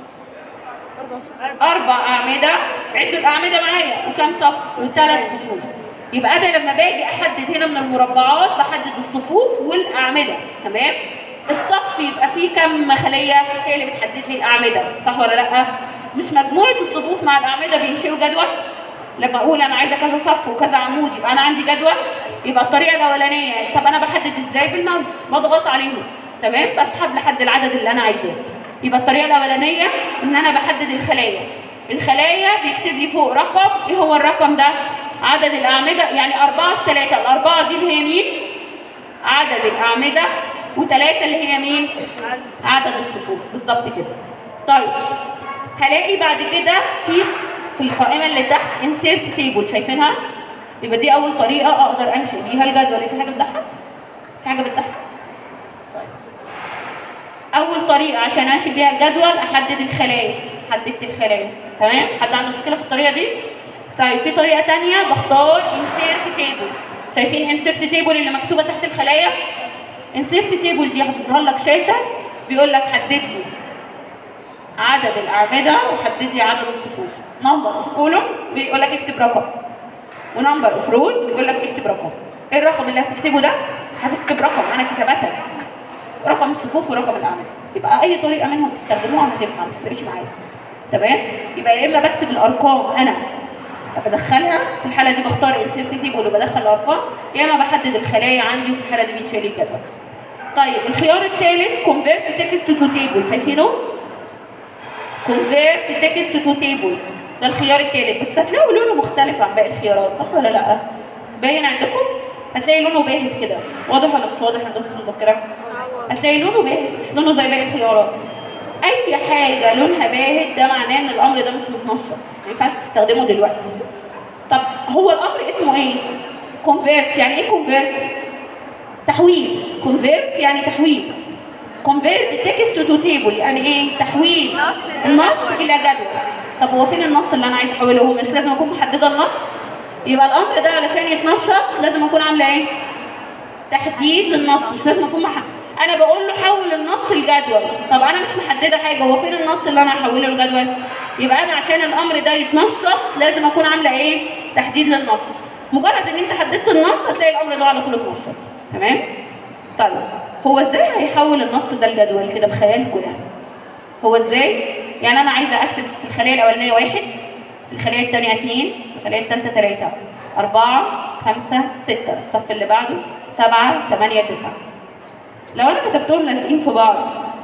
14 اربع اعمده عدوا الاعمده معايا وكم صف وثلاث صفوف يبقى انا لما باجي احدد هنا من المربعات بحدد الصفوف والاعمده تمام الصف يبقى فيه كم خليه هي اللي بتحدد لي الاعمده صح ولا لا مش مجموعه الصفوف مع الاعمده بينشئوا جدول لما اقول انا عايزه كذا صف وكذا عمود يبقى انا عندي جدول يبقى الطريقه الاولانيه طب انا بحدد ازاي بالماوس بضغط عليهم تمام بسحب لحد العدد اللي انا عايزاه يبقى الطريقه الاولانيه ان انا بحدد الخلايا الخلايا بيكتب لي فوق رقم ايه هو الرقم ده عدد الاعمده يعني أربعة في ثلاثة الأربعة دي اللي هي مين عدد الأعمدة وثلاثة اللي هي مين عدد الصفوف بالظبط كده طيب هلاقي بعد كده في في القائمة اللي تحت insert table شايفينها يبقى دي أول طريقة أقدر أنشئ بيها الجدول في حاجة بتضحك؟ في حاجة بتضحك؟ اول طريقه عشان انشئ بيها الجدول احدد الخلايا حددت الخلايا تمام حد عنده مشكله في الطريقه دي طيب في طريقه تانية بختار insert table شايفين insert table اللي مكتوبه تحت الخلايا insert table دي هتظهر لك شاشه بيقول لك حدد لي عدد الاعمده وحدد لي عدد الصفوف نمبر اوف كولومز بيقول لك اكتب رقم ونمبر اوف روز بيقول لك اكتب رقم ايه الرقم اللي هتكتبه ده هتكتب رقم انا كتبتها رقم الصفوف ورقم الاعمده يبقى اي طريقه منهم تستخدموها هتنفع ما تفرقش معايا تمام يبقى يا اما بكتب الارقام انا بدخلها في الحاله دي بختار انسيرت تيبل وبدخل الارقام يا اما بحدد الخلايا عندي وفي الحاله دي بيتشال لي الجدول طيب الخيار الثالث كونفيرت تكست تو تيبل شايفينه كونفيرت تكست تو تيبل ده الخيار الثالث بس هتلاقوا لونه مختلف عن باقي الخيارات صح ولا لا باين عندكم هتلاقي لونه باهت كده واضح ولا مش واضح عندكم في المذكره هتلاقي لونه باهت مش لونه زي باقي الخيارات اي حاجه لونها باهت ده معناه ان الامر ده مش متنشط ما ينفعش تستخدمه دلوقتي طب هو الامر اسمه ايه كونفيرت يعني ايه كونفيرت تحويل كونفيرت يعني تحويل كونفيرت تكست تو تيبل يعني ايه تحويل نص النص الى جدول طب هو فين النص اللي انا عايزه احوله هو مش لازم اكون محدده النص يبقى الامر ده علشان يتنشط لازم اكون عامله ايه تحديد للنص مش لازم اكون مح... انا بقول له حول النص لجدول طب انا مش محدده حاجه هو فين النص اللي انا هحوله لجدول يبقى انا عشان الامر ده يتنشط لازم اكون عامله ايه تحديد للنص مجرد ان انت حددت النص هتلاقي الامر ده على طول اتنشط تمام طيب هو ازاي هيحول النص ده لجدول كده بخيالكم يعني هو ازاي يعني انا عايزه اكتب في الخليه الاولانيه واحد في الخليه الثانيه اثنين في الخليه الثالثه ثلاثه أربعة خمسة ستة الصف اللي بعده سبعة ثمانية تسعة لو أنا كتبتهم لازقين في بعض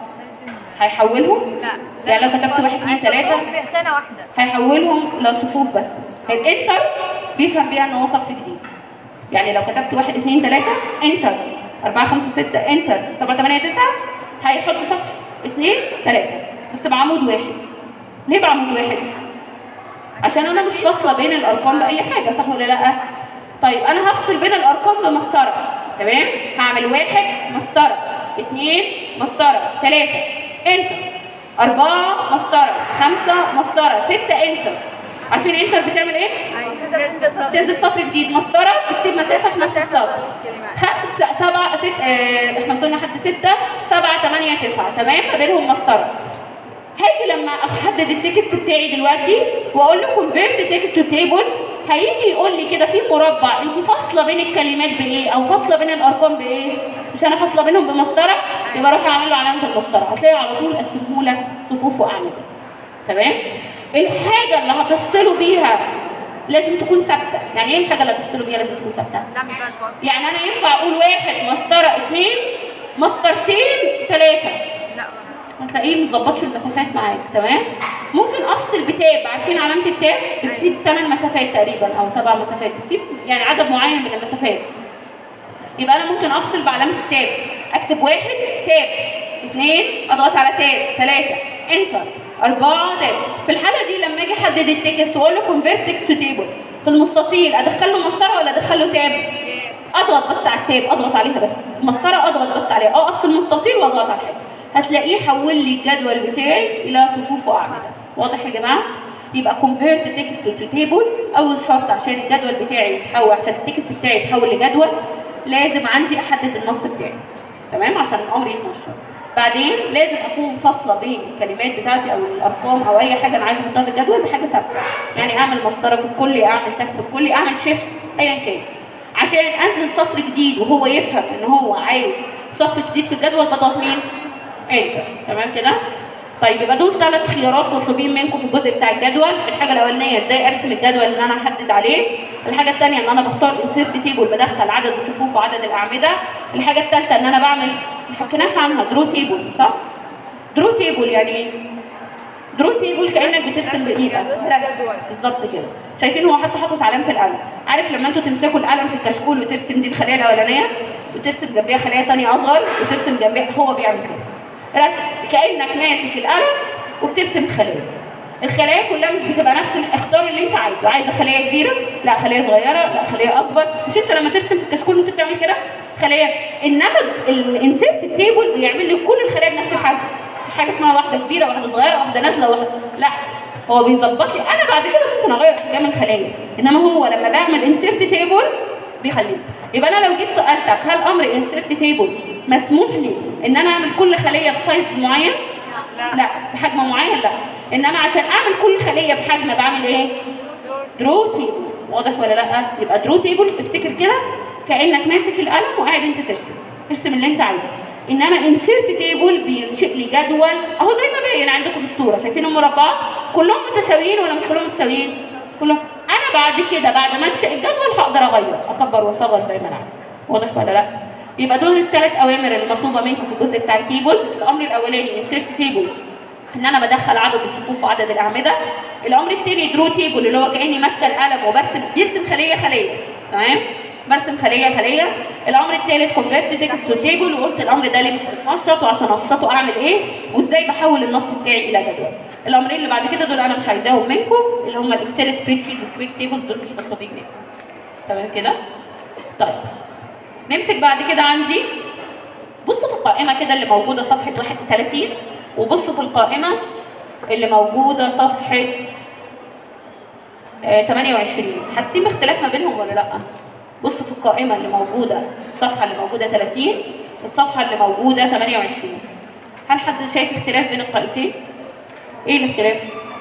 هيحولهم لا يعني لو كتبت واحد اثنين ثلاثة في سنة واحدة هيحولهم لصفوف بس الانتر بيفهم بيها ان هو صف جديد يعني لو كتبت واحد اثنين ثلاثة انتر أربعة خمسة ستة انتر سبعة ثمانية تسعة هيحط صف اثنين ثلاثة بس بعمود واحد ليه بعمود واحد؟ عشان انا مش فاصلة بين الارقام بأي حاجة صح ولا لا؟ طيب انا هفصل بين الارقام بمسطرة تمام؟ هعمل واحد مسطرة اثنين مسطرة ثلاثة انتر أربعة مسطرة خمسة مسطرة ستة انتر عارفين انتر بتعمل ايه؟ ايوه كده بتنزل سطر تنزل سطر جديد مسطرة بتسيب مسافة في نفس السطر خمسة سبعة ست آه، احنا وصلنا لحد ستة سبعة ثمانية تسعة تمام ما بينهم مسطرة هاجي لما احدد التكست بتاعي دلوقتي واقول له كونفيرت تكست تو تيبل هيجي يقول لي كده في مربع انت فاصله بين الكلمات بايه او فاصله بين الارقام بايه مش انا فاصله بينهم بمسطره يبقى اروح اعمل له علامه المسطره هتلاقي على طول قسمه لك صفوف واعمده تمام الحاجه اللي هتفصله بيها لازم تكون ثابته يعني ايه الحاجه اللي هتفصله بيها لازم تكون ثابته لا مش بقى الباص يعني انا ينفع اقول واحد مسطره اثنين مسطرتين ثلاثه لا هتلاقيه مظبطش المسافات معاك تمام ممكن افصل بتاب عارفين علامه التاب بتسيب ثمان مسافات تقريبا او سبع مسافات بتسيب يعني عدد معين من المسافات يبقى انا ممكن افصل بعلامه التاب اكتب واحد تاب اثنين اضغط على تاب ثلاثه انتر اربعه تاب في الحاله دي لما اجي احدد التكست واقول له كونفيرت تكست تيبل في المستطيل ادخل له مسطره ولا ادخل له تاب اضغط بس على التاب اضغط عليها بس مسطره اضغط بس عليها اقف في المستطيل واضغط على الحاجه هتلاقيه حول لي الجدول بتاعي الى صفوف واعمده واضح يا جماعه يبقى كونفيرت تكست تو تيبل اول شرط عشان الجدول بتاعي يتحول عشان التكست بتاعي يتحول لجدول لازم عندي احدد النص بتاعي تمام عشان الامر يتنشر بعدين لازم اكون فاصله بين الكلمات بتاعتي او الارقام او اي حاجه انا عايزه احطها في الجدول بحاجه ثابته يعني اعمل مسطره في الكلي اعمل تك في الكلي اعمل شيفت ايا كان عشان انزل سطر جديد وهو يفهم ان هو عايز سطر جديد في الجدول بضغط مين؟ انتر تمام كده؟ طيب يبقى دول ثلاث خيارات مطلوبين منكم في الجزء بتاع الجدول الحاجه الاولانيه ازاي ارسم الجدول اللي انا احدد عليه الحاجه الثانيه ان انا بختار انسيرت تيبل بدخل عدد الصفوف وعدد الاعمده الحاجه الثالثه ان انا بعمل ما حكيناش عنها درو تيبل صح درو تيبل يعني ايه درو تيبل كانك بترسم بايدك رسم بالظبط كده شايفين هو حتى حاطط علامه القلم عارف لما انتوا تمسكوا القلم في الكشكول وترسم دي الخليه الاولانيه وترسم جنبيها خليه ثانيه اصغر وترسم جنبيها هو بيعمل كده رسم كانك ماسك القلم وبترسم خليه الخلايا كلها مش بتبقى نفس الاختار اللي انت عايزه عايزه خليه كبيره لا خليه صغيره لا خليه اكبر مش انت لما ترسم في الكشكول انت بتعمل كده خليه انما الانسيرت التيبل بيعمل لي كل الخلايا بنفس الحجم مفيش حاجه اسمها واحده كبيره واحده صغيره واحده نازله واحده لا هو بيظبط لي انا بعد كده ممكن اغير احجام الخلايا انما هو لما بعمل انسيرت تيبل بيخليه يبقى انا لو جيت سالتك هل امر انسيرت تيبل مسموح لي ان انا اعمل كل خليه بسايز معين لا لا بحجم معين لا انما عشان اعمل كل خليه بحجم بعمل ايه درو تيبل واضح ولا لا يبقى درو تيبل افتكر كده كانك ماسك القلم وقاعد انت ترسم ارسم اللي انت عايزه انما انسيرت تيبل بينشئ لي جدول اهو زي ما باين عندكم في الصوره شايفين المربعات كلهم متساويين ولا مش كلهم متساويين كلهم انا بعد كده بعد ما انشئ الجدول هقدر اغير اكبر واصغر زي ما انا عايز واضح ولا لا يبقى دول الثلاث اوامر اللي مطلوبه منكم في الجزء بتاع التيبل الامر الاولاني انسيرت تيبل ان انا بدخل عدد الصفوف وعدد الاعمده الامر الثاني درو تيبل اللي هو كاني ماسكه القلم وبرسم بيرسم خليه خليه تمام برسم خليه خليه الامر الثالث كونفيرت تكست تو تيبل وقلت الامر ده ليه مش بتنشط وعشان انشطه اعمل ايه وازاي بحول النص بتاعي الى جدول الامرين اللي بعد كده دول انا مش عايزاهم منكم اللي هم الاكسل سبريد شيت والكويك تيبل دول مش مطلوبين منكم تمام كده طيب نمسك بعد كده عندي بص في القائمه كده اللي موجوده صفحه 31 وبص في القائمه اللي موجوده صفحه آه 28 حاسين باختلاف ما بينهم ولا لا بص في القائمه اللي موجوده الصفحه اللي موجوده 30 والصفحه اللي موجوده 28 هل حد شايف اختلاف بين القائمتين ايه الاختلاف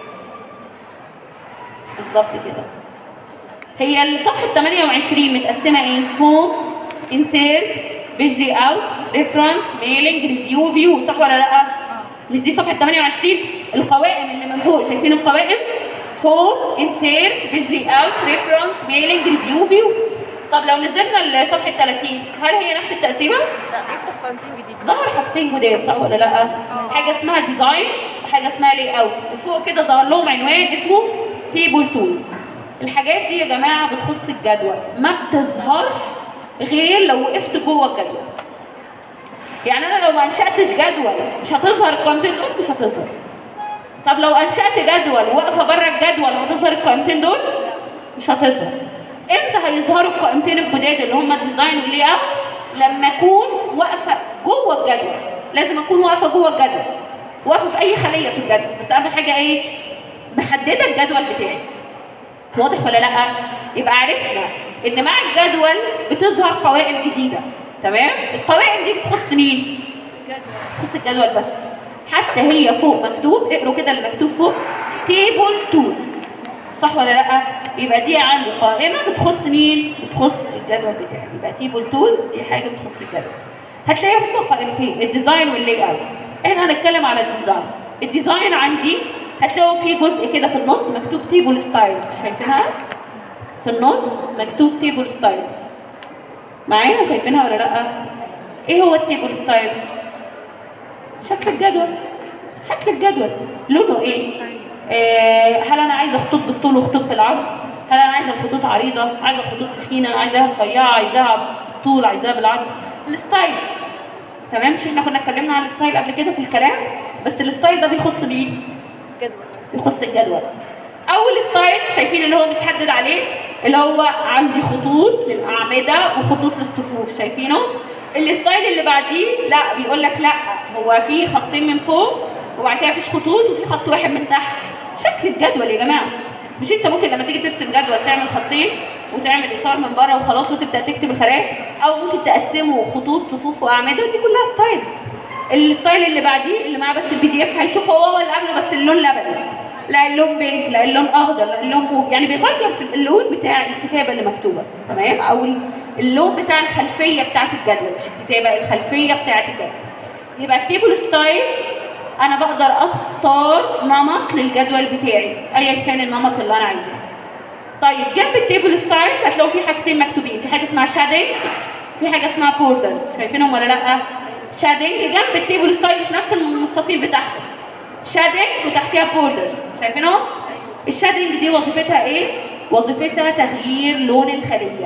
بالظبط كده هي الصفحه 28 متقسمه ايه هوم انسيرت بيج لي اوت ريفرنس ميلينج ريفيو فيو صح ولا لا مش دي صفحه 28 القوائم اللي من فوق شايفين القوائم هوم انسيرت بيج لي اوت ريفرنس ميلينج ريفيو فيو طب لو نزلنا لصفحه 30 هل هي نفس التقسيمه؟ لا بيفتح قائمتين جديد ظهر حاجتين جداد صح ولا لا؟ حاجه اسمها ديزاين وحاجه اسمها لاي اوت وفوق كده ظهر لهم عنوان اسمه تيبل تولز الحاجات دي يا جماعه بتخص الجدول ما بتظهرش غير لو وقفت جوه الجدول يعني انا لو ما انشاتش جدول مش هتظهر القائمتين دول مش هتظهر طب لو انشات جدول واقفه بره الجدول هتظهر القائمتين دول مش هتظهر امتى هيظهروا القائمتين الجداد اللي هم الديزاين واللي اوت لما اكون واقفه جوه الجدول لازم اكون واقفه جوه الجدول واقفه في اي خليه في الجدول بس اهم حاجه ايه محدده الجدول بتاعي واضح ولا لا يبقى عرفنا ان مع الجدول بتظهر قوائم جديده تمام القوائم دي بتخص مين بتخص الجدول بس حتى هي فوق مكتوب اقروا كده المكتوب فوق تيبل تولز صح ولا لا يبقى دي عندي قائمه بتخص مين بتخص الجدول بتاعي يبقى تيبل تولز دي حاجه بتخص الجدول هتلاقي هما قائمتين الديزاين واللاي اوت احنا هنتكلم على الديزاين الديزاين عندي هتلاقوا في جزء كده في النص مكتوب تيبل ستايلز شايفينها في النص مكتوب تيبل ستايلز معايا شايفينها ولا لا ايه هو التيبل ستايلز شكل الجدول شكل الجدول لونه ايه آه هل انا عايزه خطوط بالطول وخطوط بالعرض هل انا عايزه الخطوط عريضه عايزه خطوط تخينه عايزاها رفيعه عايزاها بالطول عايزاها بالعرض الستايل تمام مش احنا كنا اتكلمنا عن الستايل قبل كده في الكلام بس الستايل ده بيخص مين جدول يخص الجدول اول ستايل شايفين اللي هو متحدد عليه اللي هو عندي خطوط للاعمده وخطوط للصفوف شايفينه الستايل اللي بعديه لا بيقول لك لا هو في خطين من فوق وبعد كده مفيش خطوط وفي خط واحد من تحت شكل الجدول يا جماعه مش انت ممكن لما تيجي ترسم جدول تعمل خطين وتعمل اطار من بره وخلاص وتبدا تكتب الخلايا او ممكن تقسمه خطوط صفوف واعمده دي كلها ستايلز الستايل اللي بعديه اللي معاه بس البي دي اف هيشوف هو اللي قبله بس اللون لبني لا اللون بينك لا اللون اخضر لا اللون موف يعني بيغير في اللون بتاع الكتابه اللي مكتوبه تمام او اللون بتاع الخلفيه بتاعت الجدول مش الكتابه الخلفيه بتاعت الجدول يبقى التيبل ستايل انا بقدر اختار نمط للجدول بتاعي ايا كان النمط اللي انا عايزاه طيب جنب التيبل ستايلز هتلاقوا في حاجتين مكتوبين في حاجه اسمها شادنج في حاجه اسمها بوردرز شايفينهم ولا لا شادنج جنب التيبل ستايلز في نفس المستطيل بتاعهم شادنج وتحتيها بوردرز شايفينهم الشادنج دي وظيفتها ايه وظيفتها تغيير لون الخليه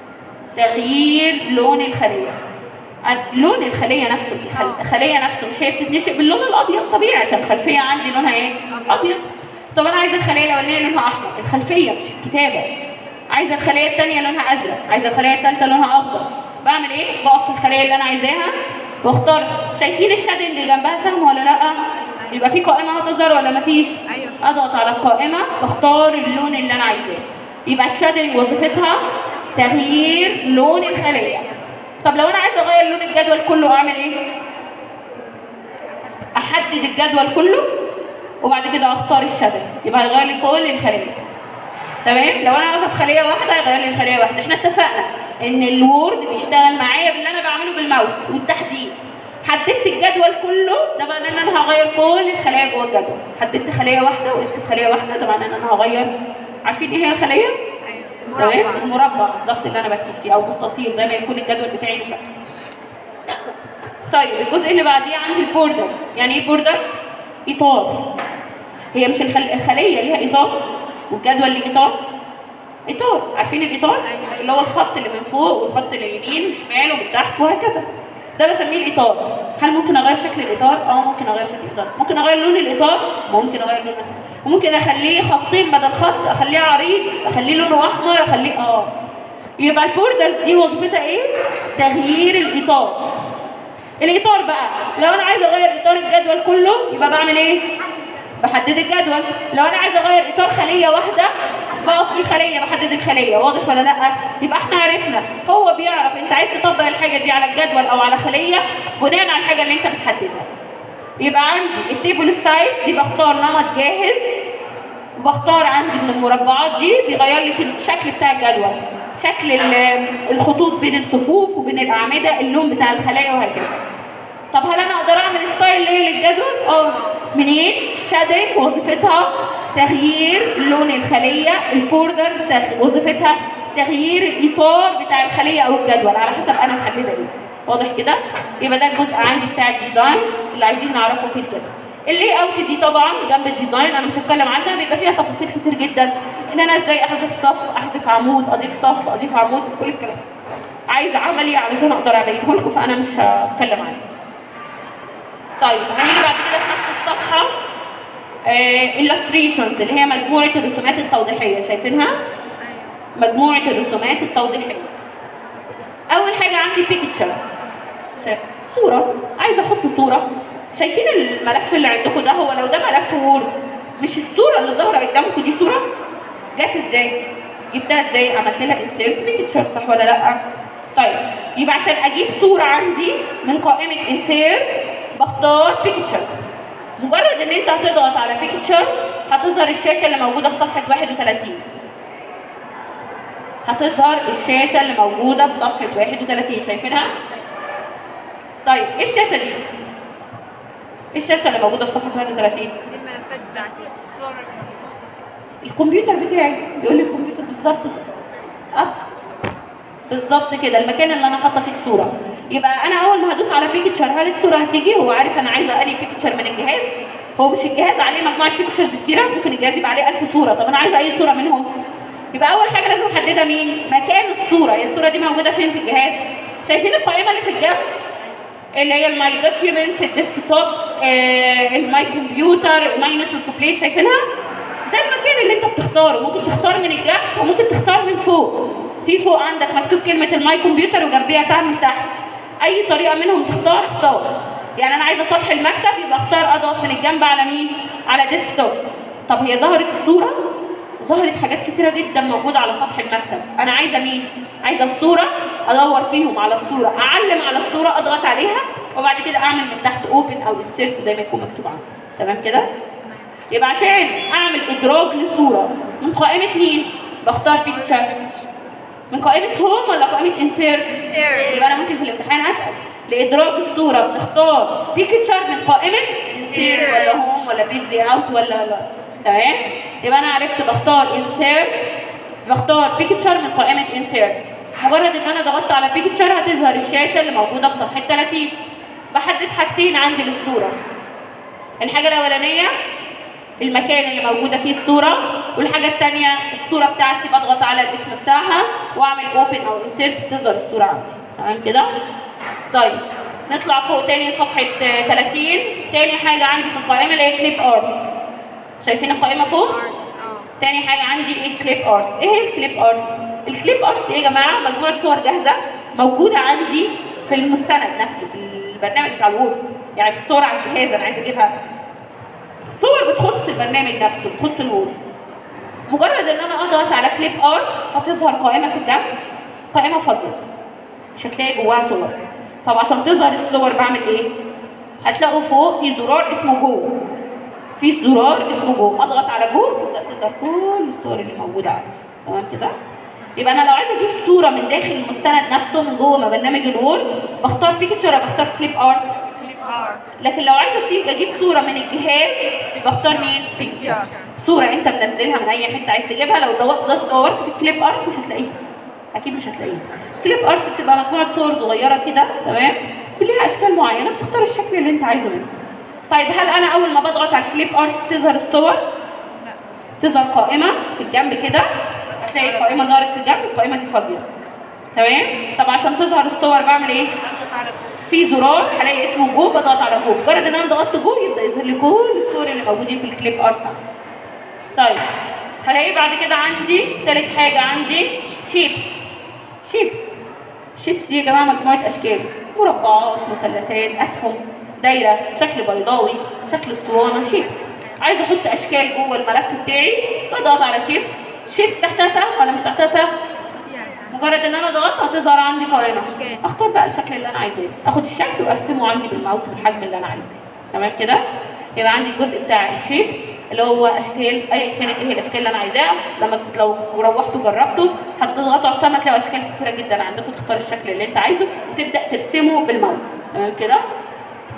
تغيير لون الخليه لون الخليه نفسه الخل- الخليه نفسه مش هي بتتنشئ باللون الابيض طبيعي عشان الخلفيه عندي لونها ايه ابيض طب انا عايزه الخليه الاولانيه لونها احمر الخلفيه مش الكتابه عايزه الخليه الثانيه لونها ازرق عايزه الخليه الثالثه لونها اخضر بعمل ايه بقف في الخليه اللي انا عايزاها واختار شايفين الشادن اللي جنبها فاهم ولا لا يبقى في قائمه هتظهر ولا مفيش ايوه اضغط على القائمه واختار اللون اللي انا عايزاه يبقى الشادنج وظيفتها تغيير لون الخليه طب لو انا عايزه اغير لون الجدول كله اعمل ايه احدد الجدول كله وبعد كده اختار الشادنج يبقى هيغير لي كل الخليه تمام لو انا واقفه في خليه واحده هيغير لي الخليه واحده احنا اتفقنا ان الوورد بيشتغل معايا باللي انا بعمله بالماوس والتحديد حددت الجدول كله ده معناه ان انا هغير كل الخلايا جوه الجدول حددت خليه واحده وقفت في خليه واحده ده معناه ان انا هغير عارفين ايه هي الخليه ايوه تمام مربع المربع بالظبط اللي انا بكتب فيه او مستطيل زي ما يكون الجدول بتاعي بشكل طيب الجزء اللي بعديه عندي البوردرز يعني ايه بوردرز اطار هي مش الخل... الخليه ليها اطار والجدول ليه اطار اطار عارفين الاطار أيوة. اللي هو الخط اللي من فوق والخط اللي يمين وشمال ومن تحت وهكذا ده بسميه الاطار هل ممكن اغير شكل الاطار اه ممكن اغير شكل الاطار ممكن اغير لون الاطار ممكن اغير لون وممكن اخليه خطين بدل خط اخليه عريض اخليه لونه احمر اخليه اه يبقى البوردرز دي وظيفتها ايه تغيير الاطار الاطار بقى لو انا عايزه اغير اطار الجدول كله يبقى بعمل ايه بحدد الجدول لو انا عايزه اغير اطار خليه واحده بقف في الخليه بحدد الخليه واضح ولا لا يبقى احنا عرفنا هو بيعرف انت عايز تطبق الحاجه دي على الجدول او على خليه بناء على الحاجه اللي انت بتحددها يبقى عندي التيبل ستايل دي بختار نمط جاهز وبختار عندي من المربعات دي بيغير لي في الشكل بتاع الجدول شكل ال- الخطوط بين الصفوف وبين الاعمده اللون بتاع الخلايا وهكذا طب هل انا اقدر اعمل ستايل ليه للجدول اه منين شادنج وظيفتها تغيير لون الخليه البوردرز تغ- وظيفتها تغيير الاطار بتاع الخليه او الجدول على حسب انا محدده ايه واضح كده يبقى ده الجزء عندي بتاع الديزاين اللي عايزين نعرفه في الجدول اللي اوت دي طبعا جنب الديزاين انا مش هتكلم عنها بيبقى فيها تفاصيل كتير جدا ان انا ازاي احذف صف احذف عمود اضيف صف اضيف عمود بس كل الكلام عايزه عملي علشان اقدر ابينه لكم فانا مش هتكلم عنه طيب هنيجي بعد كده في نفس الصفحه illustrations اللي هي مجموعه الرسومات التوضيحيه شايفينها مجموعه الرسومات التوضيحيه اول حاجه عندي بيكتشر صوره عايزه احط صوره شايفين الملف اللي عندكم ده هو لو ده ملف وورد مش الصوره اللي ظاهره قدامكم دي صوره جت ازاي جبتها ازاي عملت لها انسيرت بيكتشر صح ولا لا طيب يبقى عشان اجيب صوره عندي من قائمه انسيرت بختار بيكتشر مجرد ان انت هتضغط على بيكتشر هتظهر الشاشه اللي موجوده في صفحه 31 هتظهر الشاشه اللي موجوده في صفحه 31 شايفينها طيب ايه الشاشه دي ايه الشاشه اللي موجوده في صفحه 31 دي الملفات بتاعتي الصور الكمبيوتر بتاعي بيقول لي الكمبيوتر بالظبط أه. بالظبط كده المكان اللي انا حاطه فيه الصوره يبقى انا اول ما هدوس على بيكتشر هل الصوره هتيجي هو عارف انا عايزه انهي بيكتشر من الجهاز هو مش الجهاز عليه مجموعه بيكتشرز كتيره ممكن الجهاز يبقى عليه 1000 صوره طب انا عايزه اي صوره منهم يبقى اول حاجه لازم احددها مين مكان الصوره هي الصوره دي موجوده فين في الجهاز شايفين القائمه اللي في الجنب اللي هي الماي دوكيومنتس الديسكتوب آه، الماي كمبيوتر الماي نتورك بلاي شايفينها ده المكان اللي انت بتختاره ممكن تختار من الجنب وممكن تختار من فوق في فوق عندك مكتوب كلمه الماي كمبيوتر وجنبيها سهم لتحت اي طريقه منهم تختار اختار يعني انا عايزه سطح المكتب يبقى اختار اضغط من الجنب على مين على ديسكتوب طب هي ظهرت الصوره ظهرت حاجات كتيره جدا موجوده على سطح المكتب انا عايزه مين عايزه الصوره ادور فيهم على الصوره اعلم على الصوره اضغط عليها وبعد كده اعمل من تحت اوبن او انسيرت زي ما يكون مكتوب عندي تمام كده يبقى عشان اعمل ادراج لصوره من قائمه مين بختار بيكتشر من قائمه هوم ولا قائمه انسيرت Insert. يبقى انا ممكن في الامتحان اسال لادراج الصوره بنختار بيكتشر من قائمه انسيرت Insert. ولا هوم ولا بيج دي اوت ولا لا تمام يبقى انا عرفت بختار انسيرت بختار بيكتشر من قائمه انسيرت مجرد ان انا ضغطت على بيكتشر هتظهر الشاشه اللي موجوده في صفحه 30 بحدد حاجتين عندي للصوره الحاجه الاولانيه المكان اللي موجوده فيه الصوره والحاجه الثانيه الصوره بتاعتي بضغط على الاسم بتاعها واعمل اوبن او انسيرت بتظهر الصوره عندي تمام كده طيب نطلع فوق تاني صفحه آه، 30 تاني حاجه عندي في القائمه اللي هي كليب ارت شايفين القائمه فوق اه تاني حاجه عندي ايه كليب ارتس ايه هي الكليب ارتس الكليب ارتس يا جماعه مجموعه صور جاهزه موجوده عندي في المستند نفسه في البرنامج بتاع الوورد يعني في الصور على الجهاز انا عايزه اجيبها صور بتخص البرنامج نفسه بتخص الوورد مجرد ان انا اضغط على كليب ارت هتظهر قائمه في الجنب قائمه فاضيه مش هتلاقي جواها صور طب عشان تظهر الصور بعمل ايه هتلاقوا فوق في زرار اسمه جو في زرار اسمه جو اضغط على جو تبدا تظهر كل الصور اللي موجوده عندي تمام كده يبقى انا لو عايزه اجيب صوره من داخل المستند نفسه من جوه ما برنامج الوورد بختار بيكتشر بختار كليب ارت كليب ارت لكن لو عايزه أسيب- اجيب صوره من الجهاز بختار مين بيكتشر صوره انت منزلها من اي حته عايز تجيبها لو دورت دورت في كليب ارت مش هتلاقيها اكيد مش هتلاقيها كليب ارت بتبقى مجموعه صور صغيره كده تمام ليها اشكال معينه بتختار الشكل اللي انت عايزه منه طيب هل انا اول ما بضغط على الكليب ارت بتظهر الصور لا تظهر قائمه في الجنب كده هتلاقي القائمه ظهرت في الجنب القائمه دي فاضيه تمام طب عشان تظهر الصور بعمل ايه اضغط على في زرار هلاقي اسمه جو بضغط على جو مجرد ان انا ضغطت جو يبدا يظهر لي كل الصور اللي موجودين في الكليب ارتس عندي طيب هلاقي بعد كده عندي ثالث حاجه عندي شيبس شيبس شيبس دي يا جماعه مجموعه اشكال مربعات مثلثات اسهم دايره شكل بيضاوي شكل اسطوانه شيبس عايزه احط اشكال جوه الملف بتاعي بضغط على شيبس شيبس تحتها سهم ولا مش تحتها سهم فيها مجرد ان انا ضغطت هتظهر عندي قائمه أوكي. اختار بقى الشكل اللي انا عايزاه اخد الشكل وارسمه عندي بالماوس بالحجم اللي انا عايزاه تمام كده يبقى عندي الجزء بتاع الشيبس اللي هو اشكال ايا كانت ايه الاشكال اللي انا عايزاها لما تت- لو روحتوا جربتوا هتضغطوا على السهم هتلاقوا اشكال كتيره جدا عندكم تختار الشكل اللي انت عايزه وتبدا ترسمه بالماوس تمام كده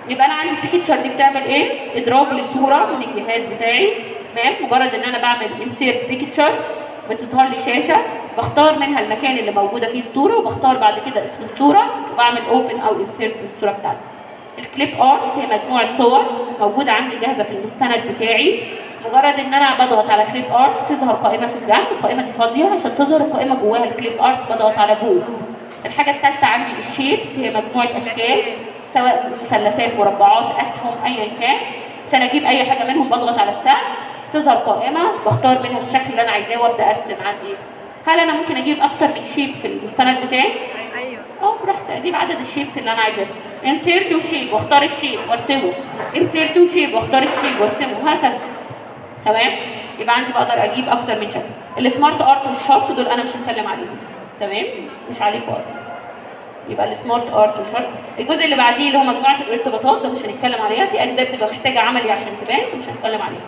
يبقى انا عندي البيكتشر دي بتعمل ايه ادراج للصوره من الجهاز بتاعي تمام مجرد ان انا بعمل انسيرت بيكتشر بتظهر لي شاشه بختار منها المكان اللي موجوده فيه الصوره وبختار بعد كده اسم الصوره وبعمل اوبن او انسيرت للصوره بتاعتي الكليب ارت هي مجموعه صور موجوده عندي جاهزه في المستند بتاعي مجرد ان انا بضغط على كليب ارت تظهر قائمه في الجنب القائمه دي فاضيه عشان تظهر القائمه جواها الكليب ارت بضغط على جو الحاجه الثالثه عندي الشيبس هي مجموعه اشكال سواء مثلثات مربعات اسهم ايا كان عشان اجيب اي حاجه منهم بضغط على السهم تظهر قائمه بختار منها الشكل اللي انا عايزاه وابدا ارسم عندي هل انا ممكن اجيب اكتر من شيب في المستند بتاعي ايوه اه براحتي اجيب عدد الشيبس اللي انا عايزاه انسيرت وشيب واختار الشيب وارسمه انسيرت وشيب واختار الشيب وارسمه وهكذا تمام يبقى عندي بقدر اجيب اكتر من شكل السمارت ارت والشارت دول انا مش هتكلم عليهم تمام مش عليكم اصلا يبقى السمارت ارت والشارت الجزء اللي بعديه اللي هو مجموعه الارتباطات ده مش هنتكلم عليها في اجزاء بتبقى محتاجه عملي عشان تبان مش هنتكلم عليها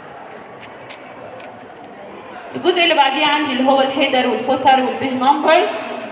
الجزء اللي بعديه عندي اللي هو الهيدر والفوتر والبيج نمبرز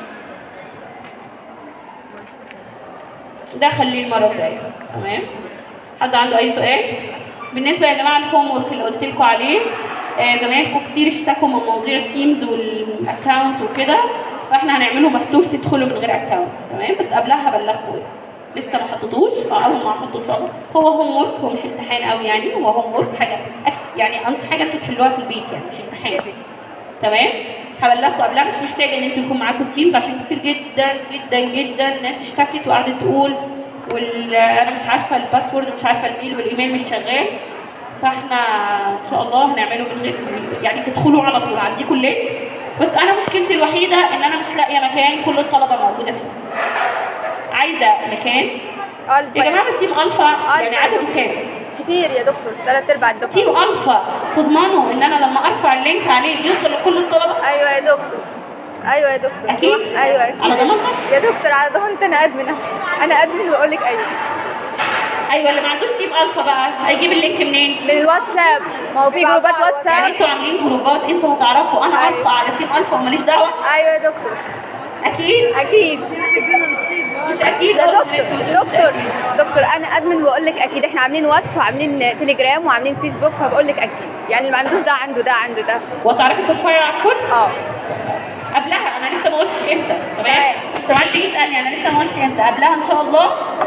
ده خليه المره الجايه تمام حد عنده اي سؤال بالنسبه يا جماعه الهوم ورك اللي قلت لكم عليه آه زمايلكم كتير اشتكوا من مواضيع التيمز والاكونت وكده فاحنا هنعمله مفتوح تدخلوا من غير اكونت تمام بس قبلها هبلغكم لسه ما حطيتوش فاول ما احطه ان شاء الله هو هوم ورك هو مش امتحان قوي يعني هو هوم ورك حاجه أك- يعني انت حاجه انتوا تحلوها في البيت يعني مش امتحان تمام هبلغكم قبلها مش محتاجه ان انتوا يكون معاكم تيمز عشان كتير جدا جدا جدا ناس اشتكت وقعدت تقول وال... انا مش عارفه الباسورد مش عارفه الميل والايميل مش شغال فاحنا ان شاء الله هنعمله من غير يعني تدخلوا على طول هديكم اللينك بس انا مشكلتي الوحيده ان انا مش لاقيه مكان كل الطلبه موجوده فيه عايزه مكان الفا يا جماعه تيم الفا يعني ألفا. عدده كام؟ كتير يا دكتور ثلاث ارباع الدكتور تيم الفا تضمنوا ان انا لما ارفع اللينك عليه يوصل لكل الطلبه ايوه يا دكتور ايوه يا دكتور اكيد ايوه اكيد على ضمانتك يا دكتور على ضمانتي انا ادمن انا ادمن واقول لك ايوه ايوه اللي ما عندوش تيم الفا بقى هيجيب اللينك منين؟ من الواتساب ما هو في جروبات يعني واتساب انتوا عاملين جروبات انتوا هتعرفوا انا أيوة. ارفع على تيم الفا وماليش دعوه ايوه يا دكتور اكيد اكيد مش اكيد يا أصلاً دكتور انتوا مش دكتور أكيد. دكتور انا ادمن واقول لك اكيد احنا عاملين واتس وعاملين تليجرام وعاملين فيسبوك فبقول لك اكيد يعني اللي ما عندوش ده عنده ده عنده ده وتعرفي ترفعي على الكل اه قبلها انا لسه ما قلتش امتى تمام تمام. سمعت يسالني انا لسه ما قلتش امتى قبلها ان شاء الله